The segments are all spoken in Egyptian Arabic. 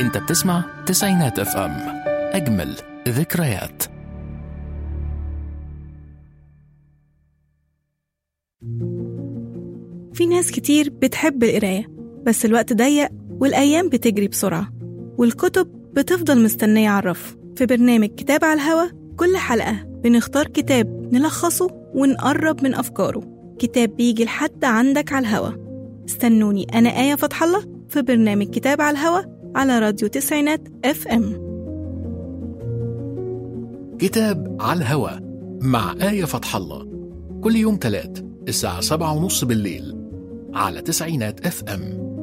انت بتسمع تسعينات اف ام اجمل ذكريات في ناس كتير بتحب القراية بس الوقت ضيق والأيام بتجري بسرعة والكتب بتفضل مستنية على الرف في برنامج كتاب على الهوا كل حلقة بنختار كتاب نلخصه ونقرب من أفكاره كتاب بيجي لحد عندك على الهوا استنوني أنا آية فتح الله في برنامج كتاب على الهوا على راديو تسعينات اف ام كتاب على الهوا مع آية فتح الله كل يوم تلات الساعة سبعة ونص بالليل على تسعينات اف ام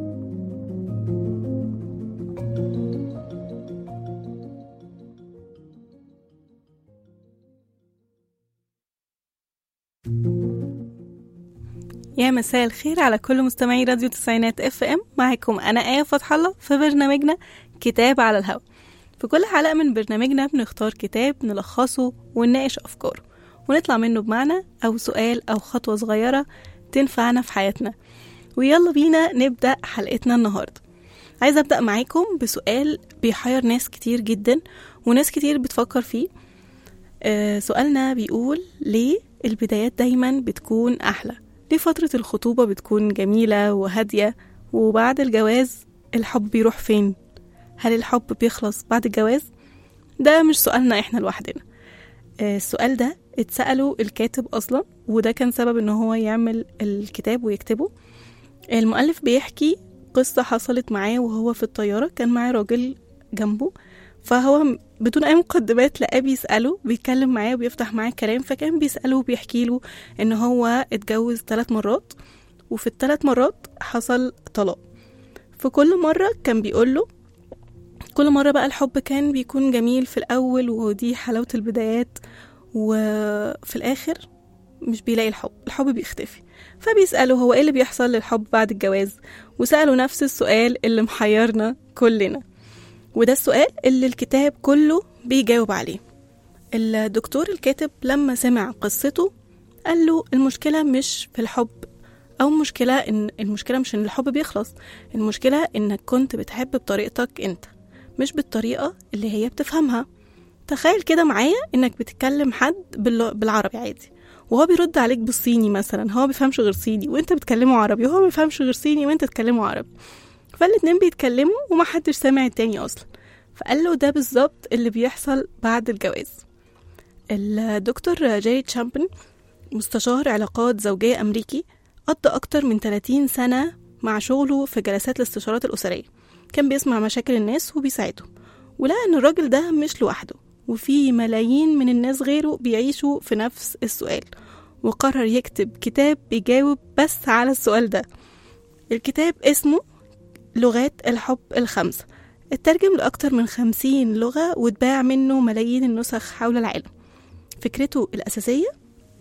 يا مساء الخير على كل مستمعي راديو تسعينات اف ام معاكم انا آية فتح الله في برنامجنا كتاب على الهوا في كل حلقة من برنامجنا بنختار كتاب نلخصه ونناقش أفكاره ونطلع منه بمعنى أو سؤال أو خطوة صغيرة تنفعنا في حياتنا ويلا بينا نبدأ حلقتنا النهاردة عايزة أبدأ معاكم بسؤال بيحير ناس كتير جدا وناس كتير بتفكر فيه آه سؤالنا بيقول ليه البدايات دايما بتكون أحلى ليه فترة الخطوبة بتكون جميلة وهادية وبعد الجواز الحب بيروح فين هل الحب بيخلص بعد الجواز ده مش سؤالنا احنا لوحدنا آه، السؤال ده اتسأله الكاتب أصلا وده كان سبب ان هو يعمل الكتاب ويكتبه المؤلف بيحكي قصة حصلت معاه وهو في الطيارة كان معاه راجل جنبه فهو بدون أي مقدمات لقاه بيسأله بيتكلم معاه وبيفتح معاه كلام فكان بيسأله وبيحكي له إن هو اتجوز ثلاث مرات وفي الثلاث مرات حصل طلاق في كل مرة كان بيقول له كل مرة بقى الحب كان بيكون جميل في الأول ودي حلاوة البدايات وفي الآخر مش بيلاقي الحب الحب بيختفي فبيسأله هو ايه اللي بيحصل للحب بعد الجواز وسأله نفس السؤال اللي محيرنا كلنا وده السؤال اللي الكتاب كله بيجاوب عليه الدكتور الكاتب لما سمع قصته قال له المشكلة مش في الحب أو مشكلة إن المشكلة مش إن الحب بيخلص المشكلة إنك كنت بتحب بطريقتك أنت مش بالطريقة اللي هي بتفهمها تخيل كده معايا إنك بتتكلم حد بالل- بالعربي عادي وهو بيرد عليك بالصيني مثلا هو بيفهمش غير صيني وانت بتكلمه عربي وهو ما بيفهمش غير صيني وانت تتكلمه عربي فالاتنين بيتكلموا ومحدش سامع التاني اصلا فقال له ده بالظبط اللي بيحصل بعد الجواز الدكتور جيري تشامبن مستشار علاقات زوجية أمريكي قضى أكتر من 30 سنة مع شغله في جلسات الاستشارات الأسرية كان بيسمع مشاكل الناس وبيساعدهم ولقى إن الراجل ده مش لوحده وفي ملايين من الناس غيره بيعيشوا في نفس السؤال وقرر يكتب كتاب بيجاوب بس على السؤال ده الكتاب اسمه لغات الحب الخمسة اترجم لأكتر من خمسين لغة واتباع منه ملايين النسخ حول العالم فكرته الأساسية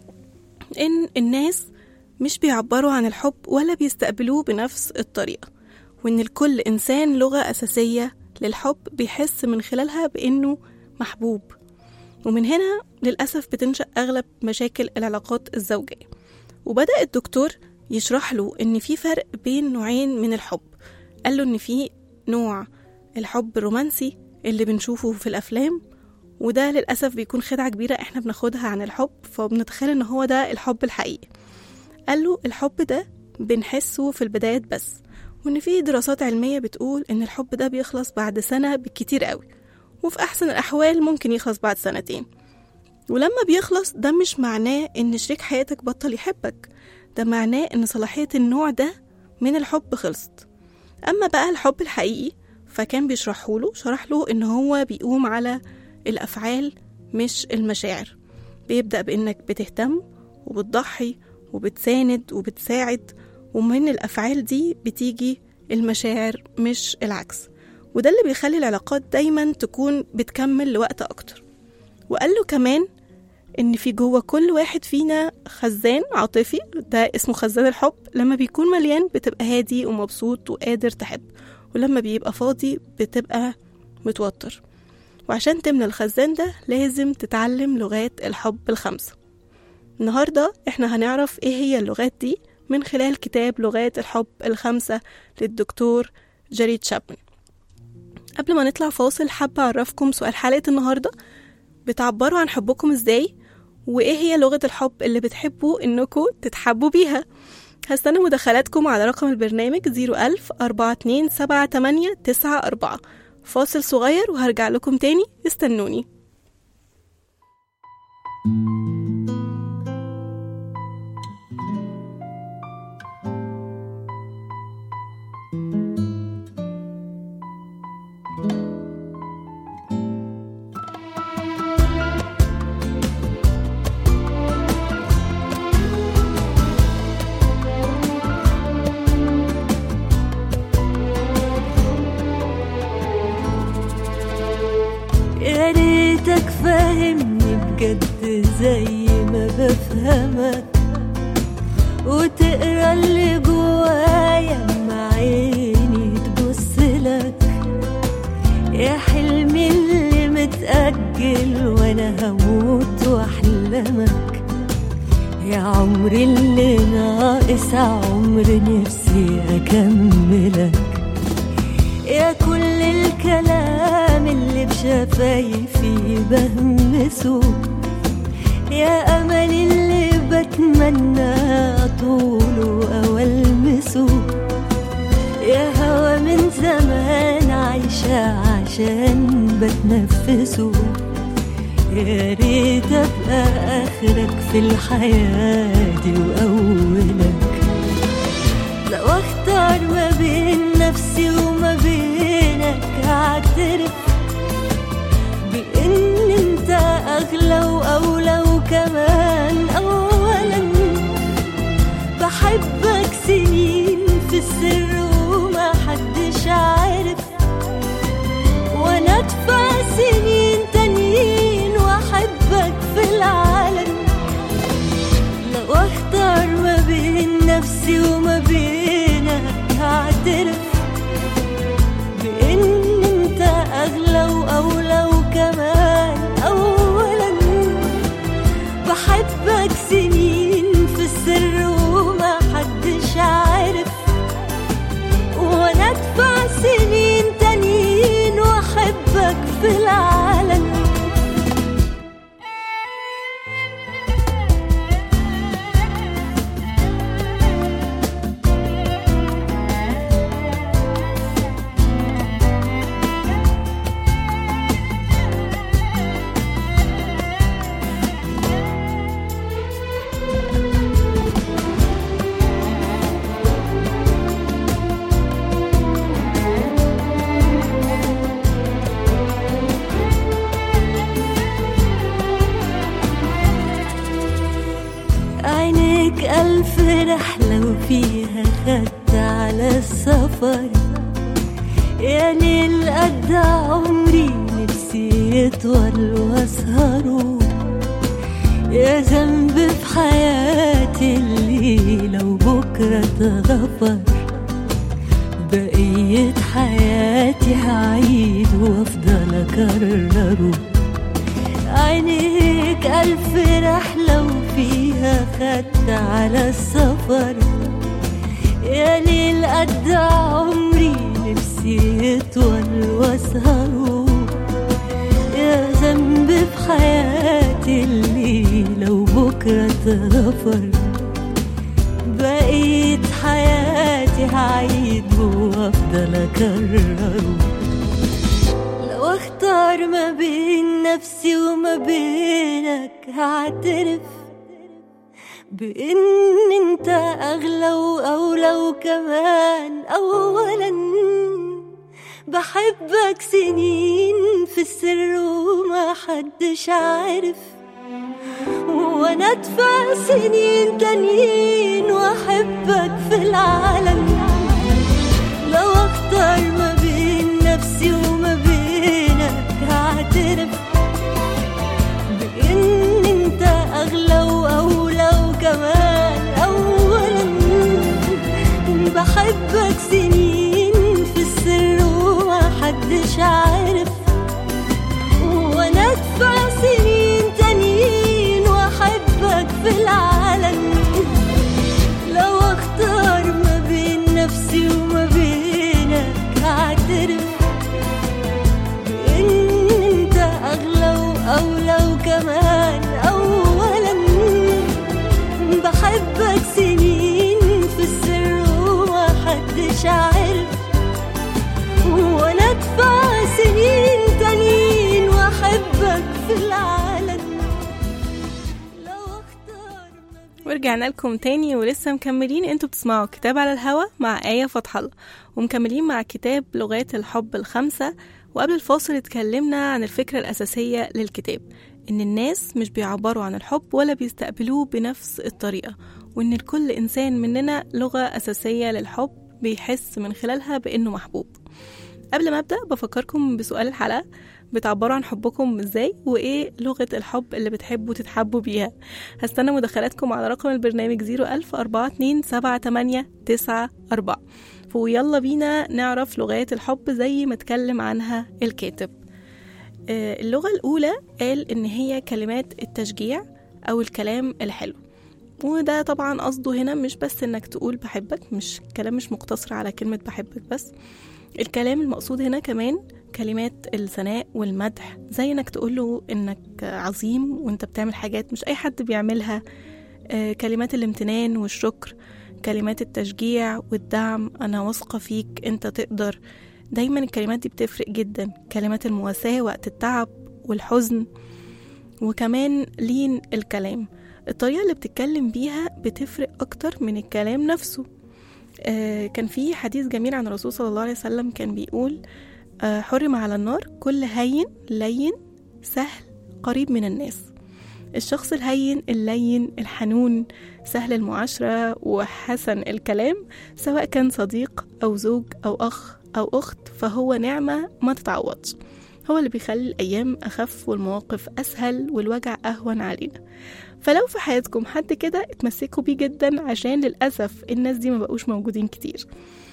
إن الناس مش بيعبروا عن الحب ولا بيستقبلوه بنفس الطريقة وإن الكل إنسان لغة أساسية للحب بيحس من خلالها بإنه محبوب ومن هنا للأسف بتنشأ أغلب مشاكل العلاقات الزوجية وبدأ الدكتور يشرح له إن في فرق بين نوعين من الحب قال له إن في نوع الحب الرومانسي اللي بنشوفه في الأفلام وده للأسف بيكون خدعة كبيرة احنا بناخدها عن الحب فبنتخيل ان هو ده الحب الحقيقي قال له الحب ده بنحسه في البدايات بس وان في دراسات علمية بتقول ان الحب ده بيخلص بعد سنة بالكتير قوي وفي أحسن الأحوال ممكن يخلص بعد سنتين ولما بيخلص ده مش معناه ان شريك حياتك بطل يحبك ده معناه ان صلاحية النوع ده من الحب خلصت أما بقى الحب الحقيقي فكان بيشرحه له شرح له ان هو بيقوم على الأفعال مش المشاعر بيبدأ بإنك بتهتم وبتضحي وبتساند وبتساعد ومن الأفعال دي بتيجي المشاعر مش العكس وده اللي بيخلي العلاقات دايما تكون بتكمل لوقت أكتر وقال له كمان إن في جوه كل واحد فينا خزان عاطفي ده اسمه خزان الحب لما بيكون مليان بتبقى هادي ومبسوط وقادر تحب ولما بيبقى فاضي بتبقى متوتر وعشان تملى الخزان ده لازم تتعلم لغات الحب الخمسة النهاردة احنا هنعرف ايه هي اللغات دي من خلال كتاب لغات الحب الخمسة للدكتور جيري تشابمان قبل ما نطلع فاصل حابة أعرفكم سؤال حلقة النهاردة بتعبروا عن حبكم إزاي وإيه هي لغة الحب اللي بتحبوا إنكم تتحبوا بيها هستنى مداخلاتكم على رقم البرنامج 01000 427 فاصل صغير وهرجع لكم تاني استنوني يا ريتك فاهمني بجد زي ما بفهمك وتقرا اللي جوايا مع عيني تبص لك يا حلمي اللي متأجل وانا هموت واحلمك يا عمري اللي ناقص عمر نفسي اكملك يا كل الكلام اللي بشفايفي بهمسه يا أمل اللي بتمنى طوله أو ألمسه يا هوا من زمان عايشة عشان بتنفسه يا ريت أبقى آخرك في الحياة دي وأولك لو اختار ما بين نفسي وما بينك هعترف بان انت اغلى واولى وكمان اولا بحبك سنين في السر وما حدش عارف وانا ادفع سنين تانيين واحبك في العالم لو اختار ما بين نفسي وما بينك هعترف بان انت اغلى واولى وكمان اولا بحبك سنين في السر وما حدش عارف وانا ادفع سنين تانيين واحبك في العالم عينيك ألف رحلة وفيها خدت على السفر يا ليل قد عمري نفسي يطول واسهره يا ذنب في حياتي اللي لو بكرة اتغفر بقية حياتي هعيد وافضل اكرره عينيك ألف رحلة وفيها خدت على السفر يا ليل قد عمري نفسي يطول واسهره يا ذنب في حياتي اللي لو بكرة اتغفر بقيت حياتي هعيد وافضل اكرره لو اختار ما بين نفسي وما بينك هعترف بان انت اغلى واولى وكمان اولا بحبك سنين في السر وما حدش عارف وانا ادفع سنين تانيين واحبك في العالم لو اختار ما بين نفسي وما بينك هعترف بان انت اغلى واولى وكمان اولا بحبك سنين في السر وما حدش عارف وانا ادفع سنين تانيين واحبك في العالم لو اختار ورجعنا لكم تاني ولسه مكملين انتوا بتسمعوا كتاب على الهوا مع آية فتح الله ومكملين مع كتاب لغات الحب الخمسة وقبل الفاصل اتكلمنا عن الفكرة الأساسية للكتاب إن الناس مش بيعبروا عن الحب ولا بيستقبلوه بنفس الطريقة وإن لكل إنسان مننا لغة أساسية للحب بيحس من خلالها بإنه محبوب قبل ما أبدأ بفكركم بسؤال الحلقة بتعبروا عن حبكم ازاي وايه لغة الحب اللي بتحبوا تتحبوا بيها هستنى مداخلاتكم على رقم البرنامج 010427894 ويلا بينا نعرف لغات الحب زي ما اتكلم عنها الكاتب آه، اللغة الأولى قال إن هي كلمات التشجيع أو الكلام الحلو وده طبعا قصده هنا مش بس إنك تقول بحبك مش كلام مش مقتصر على كلمة بحبك بس الكلام المقصود هنا كمان كلمات الثناء والمدح زي انك تقوله انك عظيم وانت بتعمل حاجات مش اي حد بيعملها آه، كلمات الامتنان والشكر كلمات التشجيع والدعم انا واثقة فيك انت تقدر دايما الكلمات دي بتفرق جدا كلمات المواساة وقت التعب والحزن وكمان لين الكلام الطريقة اللي بتتكلم بيها بتفرق أكتر من الكلام نفسه آه، كان في حديث جميل عن الرسول صلى الله عليه وسلم كان بيقول آه، حرم على النار كل هين لين سهل قريب من الناس الشخص الهين اللين الحنون سهل المعاشرة وحسن الكلام سواء كان صديق أو زوج أو أخ أو أخت فهو نعمة ما تتعوضش هو اللي بيخلي الأيام أخف والمواقف أسهل والوجع أهون علينا فلو في حياتكم حد كده اتمسكوا بيه جدا عشان للأسف الناس دي ما بقوش موجودين كتير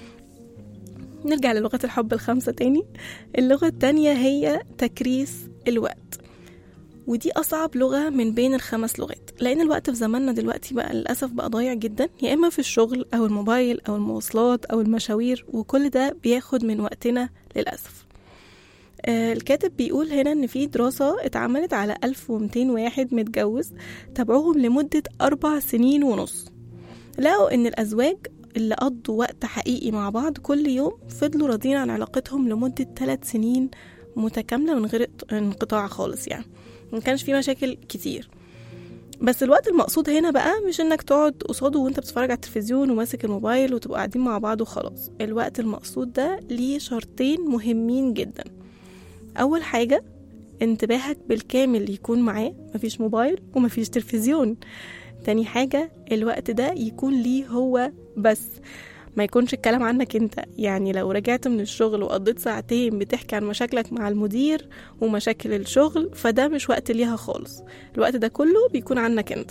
نرجع للغات الحب الخمسة تاني اللغة التانية هي تكريس الوقت ودي أصعب لغة من بين الخمس لغات لأن الوقت في زماننا دلوقتي بقى للأسف بقى ضايع جدا يا إما في الشغل أو الموبايل أو المواصلات أو المشاوير وكل ده بياخد من وقتنا للأسف آه، الكاتب بيقول هنا إن في دراسة اتعملت على 1200 واحد متجوز تابعوهم لمدة أربع سنين ونص لقوا إن الأزواج اللي قضوا وقت حقيقي مع بعض كل يوم فضلوا راضيين عن علاقتهم لمدة ثلاث سنين متكاملة من غير انقطاع خالص يعني ما كانش في مشاكل كتير بس الوقت المقصود هنا بقى مش انك تقعد قصاده وانت بتتفرج على التلفزيون وماسك الموبايل وتبقوا قاعدين مع بعض وخلاص الوقت المقصود ده ليه شرطين مهمين جدا اول حاجة انتباهك بالكامل يكون معاه مفيش موبايل ومفيش تلفزيون تاني حاجة الوقت ده يكون ليه هو بس ما يكونش الكلام عنك انت يعني لو رجعت من الشغل وقضيت ساعتين بتحكي عن مشاكلك مع المدير ومشاكل الشغل فده مش وقت ليها خالص الوقت ده كله بيكون عنك انت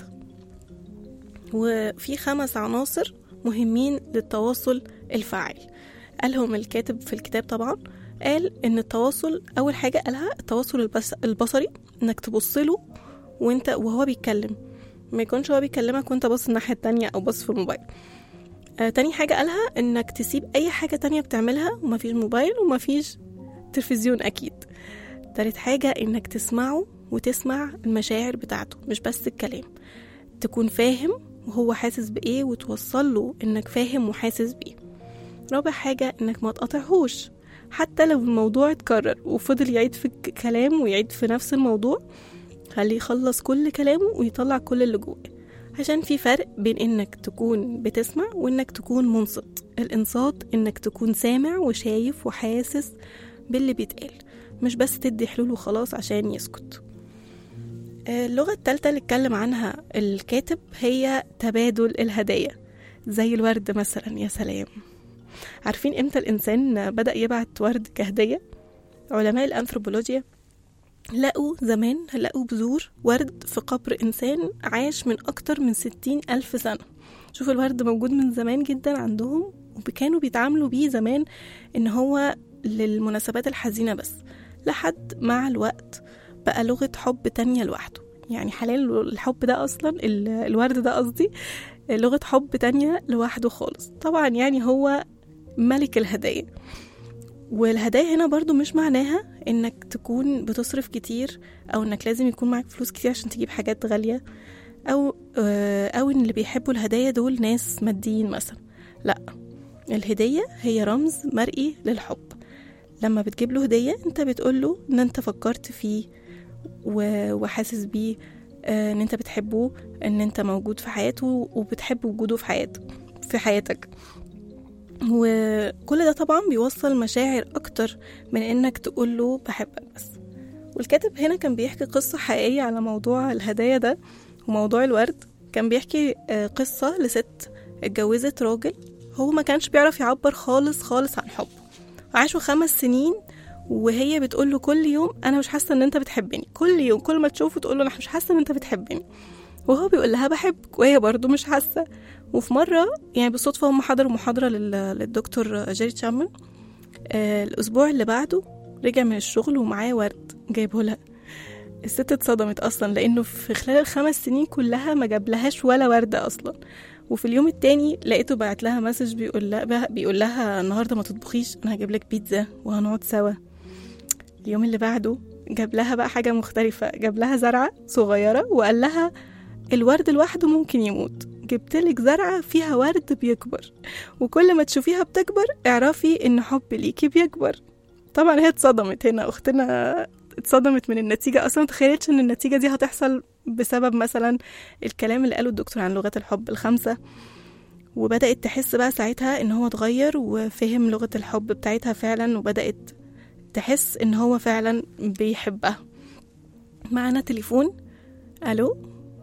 وفي خمس عناصر مهمين للتواصل الفعال قالهم الكاتب في الكتاب طبعا قال ان التواصل اول حاجه قالها التواصل البص البصري انك تبص له وانت وهو بيتكلم ما يكونش هو بيكلمك وانت باص الناحيه التانية او باص في الموبايل آه تاني حاجة قالها انك تسيب اي حاجة تانية بتعملها ومفيش موبايل ومفيش تلفزيون اكيد تالت حاجة انك تسمعه وتسمع المشاعر بتاعته مش بس الكلام تكون فاهم وهو حاسس بايه وتوصل له انك فاهم وحاسس بيه رابع حاجة انك ما تقاطعهوش حتى لو الموضوع اتكرر وفضل يعيد في الكلام ويعيد في نفس الموضوع خليه يخلص كل كلامه ويطلع كل اللي جواه عشان في فرق بين انك تكون بتسمع وانك تكون منصت الانصات انك تكون سامع وشايف وحاسس باللي بيتقال مش بس تدي حلول وخلاص عشان يسكت اللغة التالتة اللي اتكلم عنها الكاتب هي تبادل الهدايا زي الورد مثلا يا سلام عارفين امتى الانسان بدأ يبعت ورد كهدية علماء الانثروبولوجيا لقوا زمان لقوا بذور ورد في قبر إنسان عاش من أكتر من ستين ألف سنة شوف الورد موجود من زمان جدا عندهم وكانوا بيتعاملوا بيه زمان إن هو للمناسبات الحزينة بس لحد مع الوقت بقى لغة حب تانية لوحده يعني حاليا الحب ده أصلا ال- الورد ده قصدي لغة حب تانية لوحده خالص طبعا يعني هو ملك الهدايا والهدايا هنا برضو مش معناها انك تكون بتصرف كتير او انك لازم يكون معاك فلوس كتير عشان تجيب حاجات غالية او آه، او ان اللي بيحبوا الهدايا دول ناس ماديين مثلا لا الهدية هي رمز مرئي للحب لما بتجيب له هدية انت بتقول له ان انت فكرت فيه و- وحاسس بيه آه، ان انت بتحبه ان انت موجود في حياته وبتحب وجوده في حياته في حياتك وكل ده طبعا بيوصل مشاعر اكتر من انك تقول له بحبك بس والكاتب هنا كان بيحكي قصة حقيقية على موضوع الهدايا ده وموضوع الورد كان بيحكي آه، قصة لست اتجوزت راجل هو ما كانش بيعرف يعبر خالص خالص عن حبه عاشوا خمس سنين وهي بتقول له كل يوم انا مش حاسه ان انت بتحبني كل يوم كل ما تشوفه تقول له انا مش حاسه ان انت بتحبني وهو بيقول لها بحبك وهي برضه مش حاسه وفي مره يعني بالصدفه هم حضروا محاضره لل- للدكتور جيري تشامن آه الاسبوع اللي بعده رجع من الشغل ومعاه ورد جايبه لها الست اتصدمت اصلا لانه في خلال الخمس سنين كلها ما جابلهاش ولا ورده اصلا وفي اليوم التاني لقيته بعت لها مسج بيقول لها بيقول لها النهارده ما تطبخيش انا هجيب لك بيتزا وهنقعد سوا اليوم اللي بعده جاب لها بقى حاجه مختلفه جاب لها زرعه صغيره وقال لها الورد لوحده ممكن يموت جبتلك زرعة فيها ورد بيكبر وكل ما تشوفيها بتكبر اعرفي ان حب ليكي بيكبر طبعا هي اتصدمت هنا اختنا اتصدمت من النتيجة اصلا متخيلتش ان النتيجة دي هتحصل بسبب مثلا الكلام اللي قاله الدكتور عن لغات الحب الخمسة وبدأت تحس بقى ساعتها ان هو اتغير وفهم لغة الحب بتاعتها فعلا وبدأت تحس ان هو فعلا بيحبها معنا تليفون الو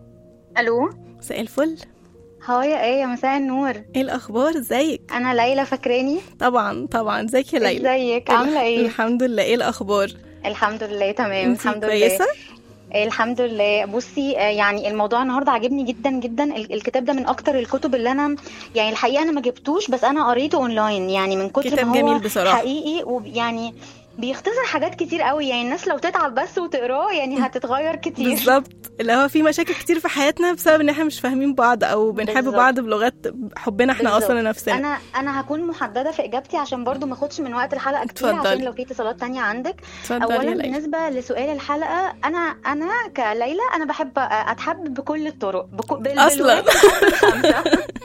الو مساء الفل هاي يا ايه مساء النور ايه الاخبار ازيك انا ليلى فاكراني طبعا طبعا ازيك يا ليلى ازيك عامله ايه الحمد لله ايه الاخبار الحمد لله تمام انتي الحمد كويسه لله الحمد لله بصي آه، يعني الموضوع النهارده عجبني جدا جدا ال- الكتاب ده من اكتر الكتب اللي انا يعني الحقيقه انا ما جبتوش بس انا قريته اونلاين يعني من كتر كتاب ما هو جميل بصراحة. حقيقي ويعني بيختصر حاجات كتير قوي يعني الناس لو تتعب بس وتقراه يعني هتتغير كتير بالظبط اللي هو في مشاكل كتير في حياتنا بسبب ان احنا مش فاهمين بعض او بنحب بالظبط. بعض بلغات حبنا احنا بالظبط. اصلا لنفسنا انا انا هكون محدده في اجابتي عشان برضو ما اخدش من وقت الحلقه كتير اتفضلي. عشان لو في اتصالات تانية عندك اتفضلي يا اولا ليلى بالنسبه لسؤال الحلقه انا انا كليلى انا بحب اتحب بكل الطرق بكو... بال... أصلاً. بالوقت الخمسة.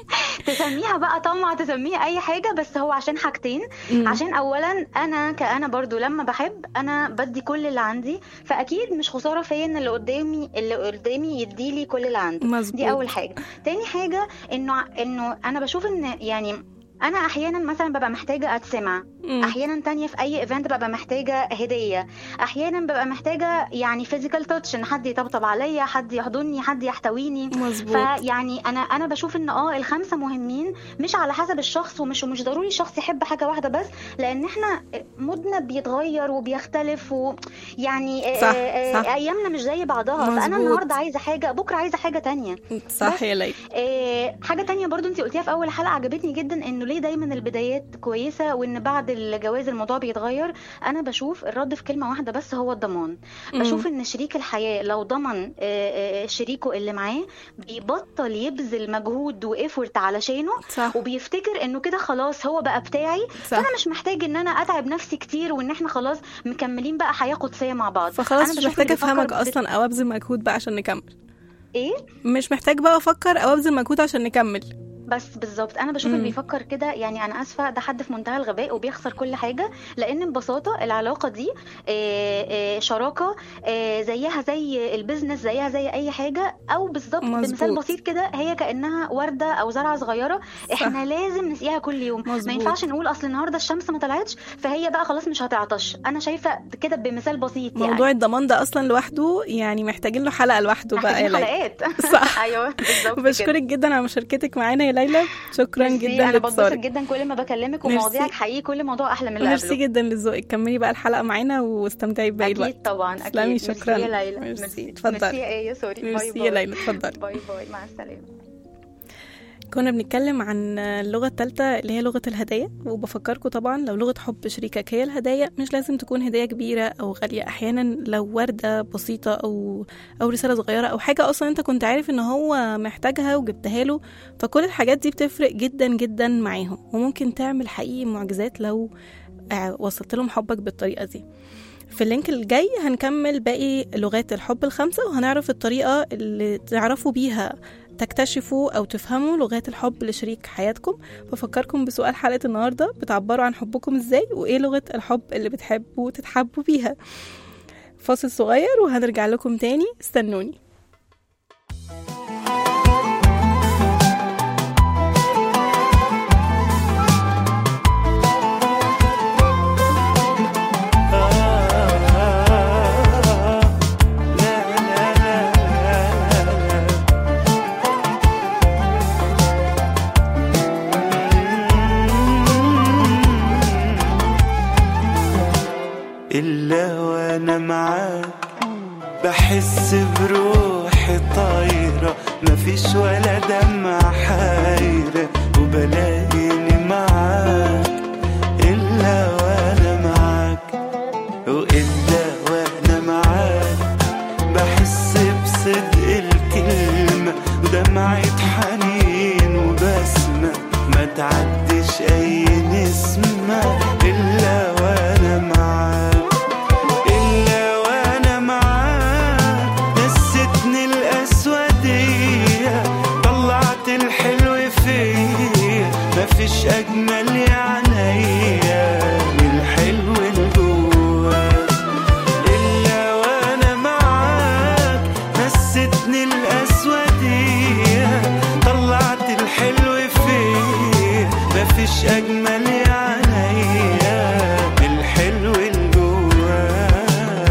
تسميها بقى طمع تسميها اي حاجه بس هو عشان حاجتين مم. عشان اولا انا كأنا برضو لما بحب انا بدي كل اللي عندي فاكيد مش خساره فيا ان اللي قدامي اللي قدامي يديلي كل اللي عنده مظبوط دي اول حاجه تاني حاجه انه انه انا بشوف ان يعني انا احيانا مثلا ببقى محتاجه اتسمع مم. احيانا تانية في اي ايفنت ببقى محتاجه هديه احيانا ببقى محتاجه يعني فيزيكال تاتش ان حد يطبطب عليا حد يحضني حد يحتويني مظبوط فيعني انا انا بشوف ان اه الخمسه مهمين مش على حسب الشخص ومش ومش ضروري الشخص يحب حاجه واحده بس لان احنا مودنا بيتغير وبيختلف ويعني صح، آه، صح. آه، ايامنا مش زي بعضها فانا مظبوط. النهارده عايزه حاجه بكره عايزه حاجه تانية صح يا ليلى آه، حاجة تانية برضو انت قلتيها في أول حلقة عجبتني جدا انه ليه دايما البدايات كويسة وان بعد الجواز الموضوع بيتغير أنا بشوف الرد في كلمة واحدة بس هو الضمان مم. بشوف ان شريك الحياة لو ضمن آه، آه، شريكه اللي معاه بيبطل يبذل مجهود وإفورت علشانه صح وبيفتكر انه كده خلاص هو بقى بتاعي صح فانا مش محتاج ان انا اتعب نفسي كتير وان احنا خلاص مكملين بقى حياة قدسية مع بعض فخلاص أنا مش بشوف محتاجه اللي بيفكر افهمك بت- اصلا او ابذل مجهود بقى عشان نكمل ايه مش محتاج بقى افكر او ابذل مجهود عشان نكمل بس بالظبط انا بشوف مم. اللي بيفكر كده يعني انا اسفه ده حد في منتهى الغباء وبيخسر كل حاجه لان ببساطه العلاقه دي آه، آه، شراكه آه، زيها زي البيزنس زيها زي اي حاجه او بالظبط مظبوط. بمثال بسيط كده هي كانها ورده او زرعه صغيره احنا لازم نسقيها كل يوم مظبوط. ما ينفعش نقول اصل النهارده الشمس ما طلعتش فهي بقى خلاص مش هتعطش انا شايفه كده بمثال بسيط يعني موضوع الضمان ده اصلا لوحده يعني محتاجين له حلقه لوحده بقى يا محتاجين ليلى حلقات صح. ايوه بالظبط كده. بشكرك جدا على مشاركتك معانا يا ليلى شكرا ميرسي، جدا انا بتبسط لاتصالك جدا كل ما بكلمك ميرسي. ومواضيعك حقيقي كل موضوع احلى من اللي ميرسي قبله جدا لذوقك كملي بقى الحلقه معانا واستمتعي بباقي الوقت اكيد طبعا اكيد تسلمي، ميرسي شكراً. يا ليلى ميرسي. ميرسي اتفضلي. ميرسي يا ايه سوري باي ميرسي باي يا ليلى اتفضلي باي باي مع السلامه كنا بنتكلم عن اللغة الثالثة اللي هي لغة الهدايا وبفكركم طبعا لو لغة حب شريكك هي الهدايا مش لازم تكون هدية كبيرة أو غالية أحيانا لو وردة بسيطة أو أو رسالة صغيرة أو حاجة أصلا أنت كنت عارف إن هو محتاجها وجبتها له فكل الحاجات دي بتفرق جدا جدا معاهم وممكن تعمل حقيقي معجزات لو آه، وصلت لهم حبك بالطريقة دي في اللينك الجاي هنكمل باقي لغات الحب الخمسة وهنعرف الطريقة اللي تعرفوا بيها تكتشفوا أو تفهموا لغات الحب لشريك حياتكم بفكركم بسؤال حلقة النهاردة بتعبروا عن حبكم ازاي وإيه لغة الحب اللي بتحبوا تتحبوا بيها فاصل صغير وهنرجع لكم تاني استنوني بحس بروحي طايرة مفيش ولا دمعة حايرة وبلاقيني معاك إلا وأنا معاك وإلا وأنا معاك بحس بصدق الكلمة ودمعة حنين وبسمة ما تعدش أي نسمة إلا وأنا معاك إلا وأنا معاك نستني الأسودية طلعت الحلو فيا مفيش أجمل يا عينيا من الحلو اللي جواك إلا وأنا معاك نستني الأسودية طلعت الحلو فيا مفيش أجمل يا عينيا من الحلو اللي جواك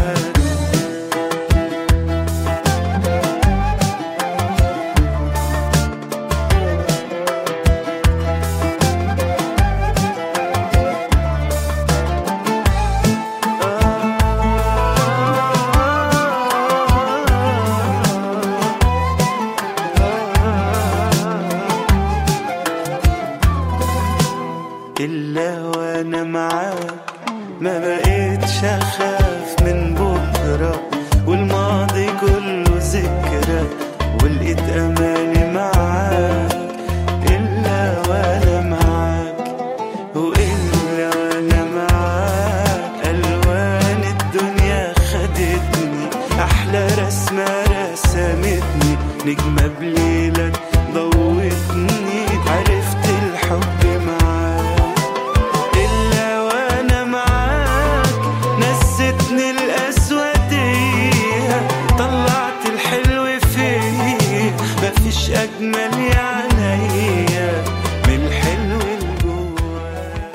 إلا وأنا معاك ما بقيتش أخاف من بكرة والماضي كله ذكرى ولقيت أماني معاك إلا وأنا معاك وإلا وأنا معاك ألوان الدنيا خدتني أحلى رسمة رسمتني نجمة بليلك ضوتني عرفت الحب معاك إلا وأنا معاك نستني الأسودية طلعت الحلو فيا مفيش أجمل يا عينيا من الحلو اللي جواك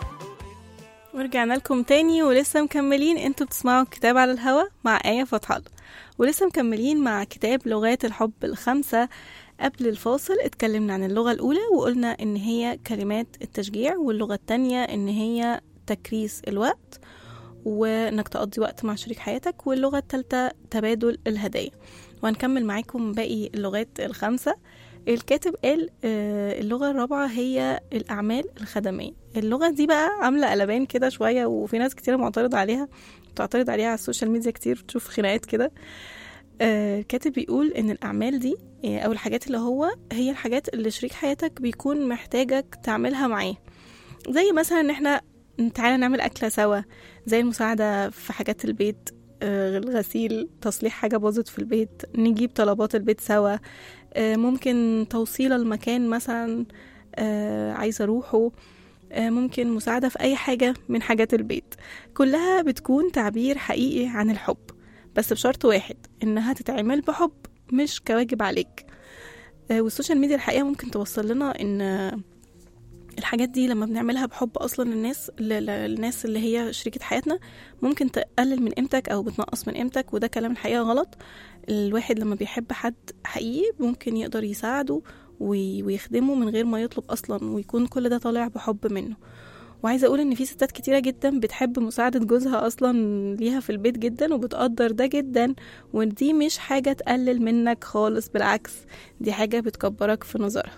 ورجعنا لكم تاني ولسه مكملين انتوا بتسمعوا كتاب على الهوا مع آية فتح الله ولسه مكملين مع كتاب لغات الحب الخمسة قبل الفاصل اتكلمنا عن اللغة الأولى وقلنا إن هي كلمات التشجيع واللغة التانية إن هي تكريس الوقت وإنك تقضي وقت مع شريك حياتك واللغة التالتة تبادل الهدايا وهنكمل معاكم باقي اللغات الخمسة الكاتب قال آه، اللغة الرابعة هي الأعمال الخدمية اللغة دي بقى عاملة قلبان كده شوية وفي ناس كتير معترض عليها بتعترض عليها على السوشيال ميديا كتير بتشوف خناقات كده آه، الكاتب بيقول إن الأعمال دي آه، أو الحاجات اللي هو هي الحاجات اللي شريك حياتك بيكون محتاجك تعملها معاه زي مثلا إن احنا تعالى نعمل أكلة سوا زي المساعدة في حاجات البيت آه، الغسيل تصليح حاجة باظت في البيت نجيب طلبات البيت سوا آه، ممكن توصيل المكان مثلا آه، عايزة أروحه آه، ممكن مساعدة في أي حاجة من حاجات البيت كلها بتكون تعبير حقيقي عن الحب بس بشرط واحد إنها تتعمل بحب مش كواجب عليك آه، والسوشيال ميديا الحقيقة ممكن توصل لنا إن آه، الحاجات دي لما بنعملها بحب اصلا الناس الناس اللي هي شريكة حياتنا ممكن تقلل من قيمتك او بتنقص من قيمتك وده كلام الحقيقة غلط الواحد لما بيحب حد حقيقي ممكن يقدر يساعده وي- ويخدمه من غير ما يطلب اصلا ويكون كل ده طالع بحب منه وعايزه اقول ان في ستات كتيره جدا بتحب مساعده جوزها اصلا ليها في البيت جدا وبتقدر ده جدا ودي مش حاجه تقلل منك خالص بالعكس دي حاجه بتكبرك في نظرها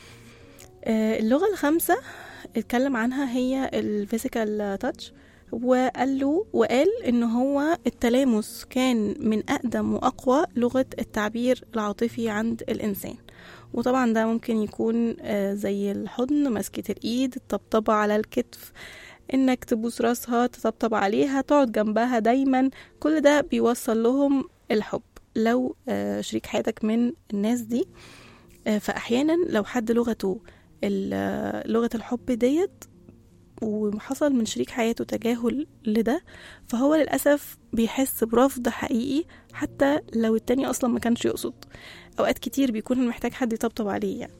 آه، اللغة الخامسة اتكلم عنها هي الفيزيكال تاتش وقال له وقال ان هو التلامس كان من اقدم واقوى لغة التعبير العاطفي عند الانسان وطبعا ده ممكن يكون آه، زي الحضن مسكة الايد الطبطبة على الكتف انك تبوس راسها تطبطب عليها تقعد جنبها دايما كل ده بيوصل لهم الحب لو آه، شريك حياتك من الناس دي آه، فاحيانا لو حد لغته ال- لغة الحب ديت وحصل من شريك حياته تجاهل لده فهو للأسف بيحس برفض حقيقي حتى لو التاني أصلا ما كانش يقصد أوقات كتير بيكون محتاج حد يطبطب عليه يعني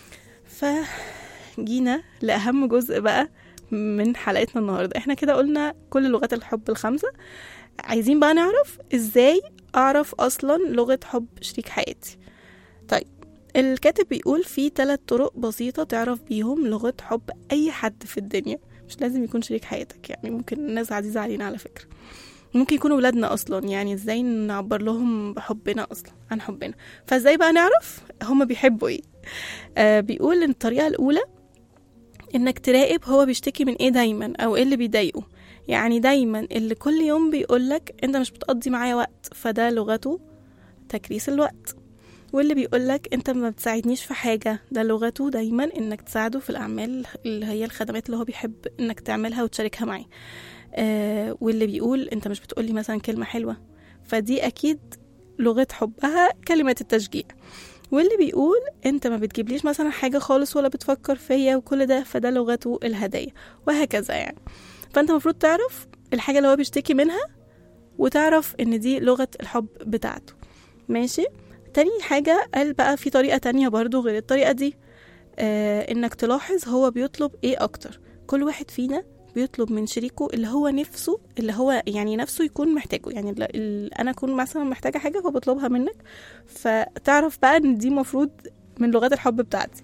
فجينا لأهم جزء بقى من حلقتنا النهاردة احنا كده قلنا كل لغات الحب الخمسة عايزين بقى نعرف ازاي أعرف أصلا لغة حب شريك حياتي طيب الكاتب بيقول في ثلاث طرق بسيطة تعرف بيهم لغة حب أي حد في الدنيا مش لازم يكون شريك حياتك يعني ممكن الناس عزيزة علينا على فكرة ممكن يكونوا ولادنا اصلا يعني ازاي نعبر لهم بحبنا اصلا عن حبنا فازاي بقى نعرف هما بيحبوا ايه آه بيقول ان الطريقه الاولى انك تراقب هو بيشتكي من ايه دايما او ايه اللي بيضايقه يعني دايما اللي كل يوم بيقولك انت مش بتقضي معايا وقت فده لغته تكريس الوقت واللي بيقولك انت ما بتساعدنيش في حاجة ده لغته دايما انك تساعده في الاعمال اللي هي الخدمات اللي هو بيحب انك تعملها وتشاركها معاه آه واللي بيقول انت مش بتقولي مثلا كلمة حلوة فدي اكيد لغة حبها كلمة التشجيع واللي بيقول انت ما بتجيبليش مثلا حاجة خالص ولا بتفكر فيا وكل ده فده لغته الهدايا وهكذا يعني فانت المفروض تعرف الحاجة اللي هو بيشتكي منها وتعرف ان دي لغة الحب بتاعته ماشي تاني حاجة قال بقى في طريقة تانية برضو غير الطريقة دي آه انك تلاحظ هو بيطلب ايه اكتر كل واحد فينا بيطلب من شريكه اللي هو نفسه اللي هو يعني نفسه يكون محتاجه يعني ال- ال- انا اكون مثلا محتاجة حاجة فبطلبها منك فتعرف بقى ان دي مفروض من لغات الحب بتاعتي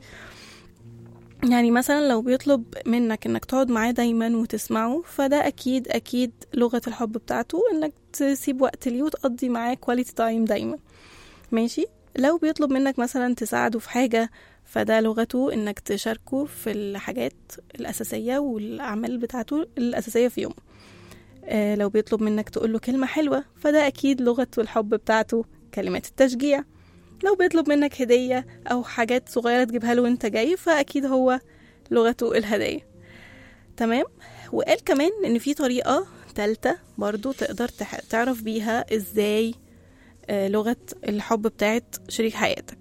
يعني مثلا لو بيطلب منك انك تقعد معاه دايما وتسمعه فده اكيد اكيد لغة الحب بتاعته انك تسيب وقت ليه وتقضي معاه كواليتي تايم دايما ماشي لو بيطلب منك مثلا تساعده في حاجة فده لغته انك تشاركه في الحاجات الأساسية والأعمال بتاعته الأساسية في يومه آه لو بيطلب منك تقوله كلمة حلوة فده أكيد لغة الحب بتاعته كلمات التشجيع لو بيطلب منك هدية أو حاجات صغيرة تجيبها له وانت جاي فأكيد هو لغته الهدايا تمام وقال كمان ان في طريقة تالتة برضو تقدر تح- تعرف بيها ازاي آه، لغة الحب بتاعت شريك حياتك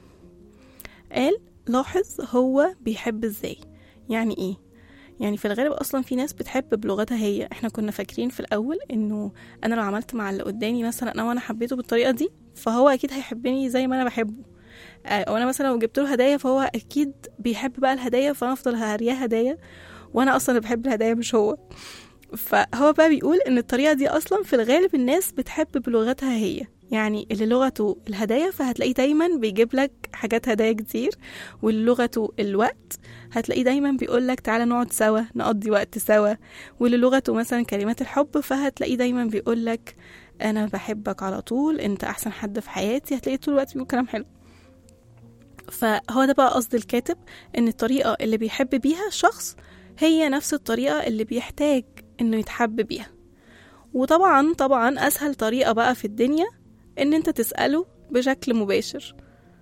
قال لاحظ هو بيحب ازاي يعني ايه يعني في الغالب اصلا في ناس بتحب بلغتها هي احنا كنا فاكرين في الاول انه انا لو عملت مع اللي قدامي مثلا انا وانا حبيته بالطريقه دي فهو اكيد هيحبني زي ما انا بحبه آه، او انا مثلا لو جبت له هدايا فهو اكيد بيحب بقى الهدايا فانا افضل هرياه هدايا وانا اصلا اللي بحب الهدايا مش هو فهو بقى بيقول ان الطريقه دي اصلا في الغالب الناس بتحب بلغتها هي يعني اللي لغته الهدايا فهتلاقيه دايما بيجيب لك حاجات هدايا كتير واللي لغته الوقت هتلاقيه دايما بيقول لك تعالى نقعد سوا نقضي وقت سوا واللي لغته مثلا كلمات الحب فهتلاقيه دايما بيقول لك انا بحبك على طول انت احسن حد في حياتي هتلاقيه طول الوقت بيقول كلام حلو فهو ده بقى قصد الكاتب ان الطريقة اللي بيحب بيها شخص هي نفس الطريقة اللي بيحتاج انه يتحب بيها وطبعا طبعا اسهل طريقة بقى في الدنيا ان انت تسأله بشكل مباشر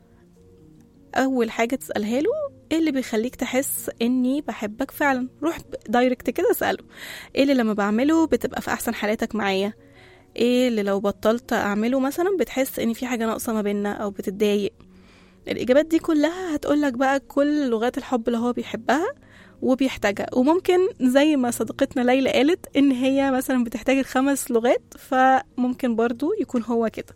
اول حاجة تسألها له ايه اللي بيخليك تحس اني بحبك فعلا روح دايركت كده اسأله ايه اللي لما بعمله بتبقى في احسن حالاتك معايا ايه اللي لو بطلت اعمله مثلا بتحس ان في حاجة ناقصة ما بيننا او بتتضايق الإجابات دي كلها هتقولك بقى كل لغات الحب اللي هو بيحبها وبيحتاجها وممكن زي ما صديقتنا ليلى قالت إن هي مثلا بتحتاج الخمس لغات فممكن برضو يكون هو كده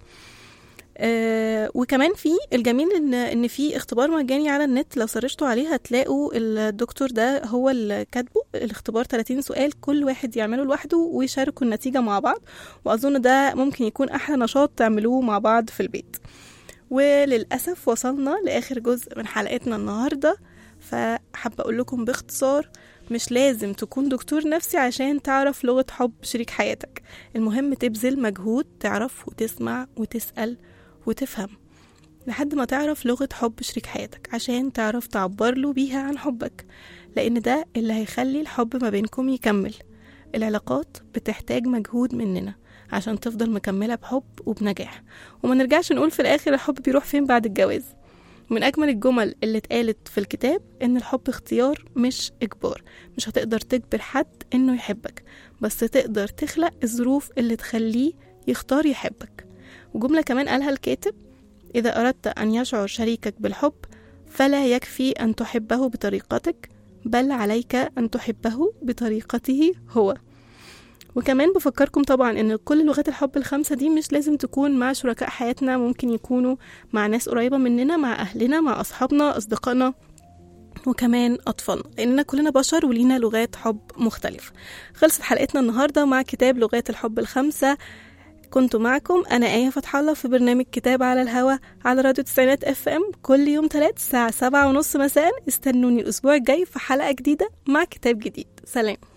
آه وكمان في الجميل ان ان في اختبار مجاني على النت لو سرشتوا عليه هتلاقوا الدكتور ده هو اللي كاتبه الاختبار 30 سؤال كل واحد يعمله لوحده ويشاركوا النتيجه مع بعض واظن ده ممكن يكون احلى نشاط تعملوه مع بعض في البيت وللأسف وصلنا لآخر جزء من حلقتنا النهاردة فحابة أقول لكم باختصار مش لازم تكون دكتور نفسي عشان تعرف لغة حب شريك حياتك المهم تبذل مجهود تعرف وتسمع وتسأل وتفهم لحد ما تعرف لغة حب شريك حياتك عشان تعرف تعبر له بيها عن حبك لأن ده اللي هيخلي الحب ما بينكم يكمل العلاقات بتحتاج مجهود مننا عشان تفضل مكملة بحب وبنجاح وما نرجعش نقول في الآخر الحب بيروح فين بعد الجواز من أجمل الجمل اللي اتقالت في الكتاب إن الحب اختيار مش إجبار مش هتقدر تجبر حد إنه يحبك بس تقدر تخلق الظروف اللي تخليه يختار يحبك وجملة كمان قالها الكاتب إذا أردت أن يشعر شريكك بالحب فلا يكفي أن تحبه بطريقتك بل عليك أن تحبه بطريقته هو وكمان بفكركم طبعا ان كل لغات الحب الخمسة دي مش لازم تكون مع شركاء حياتنا ممكن يكونوا مع ناس قريبة مننا مع أهلنا مع أصحابنا أصدقائنا وكمان أطفالنا لأننا كلنا بشر ولينا لغات حب مختلفة خلصت حلقتنا النهاردة مع كتاب لغات الحب الخمسة كنت معكم أنا آية فتح الله في برنامج كتاب على الهوا على راديو تسعينات اف ام كل يوم تلات الساعة سبعة ونص مساء استنوني الأسبوع الجاي في حلقة جديدة مع كتاب جديد سلام